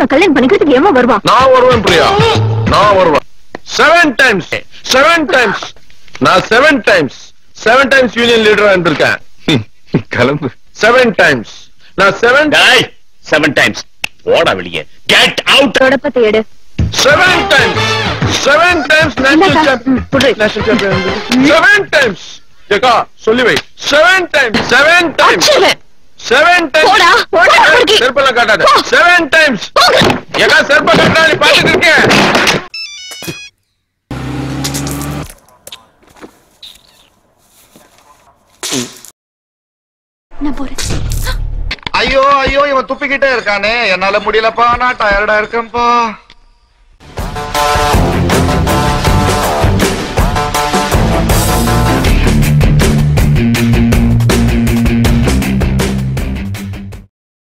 நான் கல்யாணம் பண்ணிக்கிறதுக்கு ஏமா வருவான் நான் வருவேன் பிரியா நான் வருவேன் செவன் டைம்ஸ் செவன் டைம்ஸ் நான் seven times seven times union லீடரா இருந்திருக்கேன் கிளம்பு செவன் டைம்ஸ் நான் செவன் செவன் டைம்ஸ் போடா வெளியே கெட் அவுட் தொடப்பத்தை எடு seven times seven times national இல்லக்கா. சாம்பியன் ம், குடு. நேஷனல் சாம்பியன் செவன் டைம்ஸ் ஏக்கா சொல்லி வை செவன் டைம்ஸ் செவன் டைம்ஸ் அடிச்சிருவேன். செவன் போடா, போடா, டைம்ஸ் அவருக்கு. செருப்பெல்லாம் காட்டாத போ. செவன் டைம்ஸ் போங்க. ஏக்கா செருப்ப காட்டுறா நீ பாத்துட்டு இருக்கேன் நான் போறேன் ஐயோ ஐயோ இவன் துப்பிக்கிட்டே இருக்கானே என்னால முடியலப்பா நான் டயர்டா இருக்கேன்ப்பா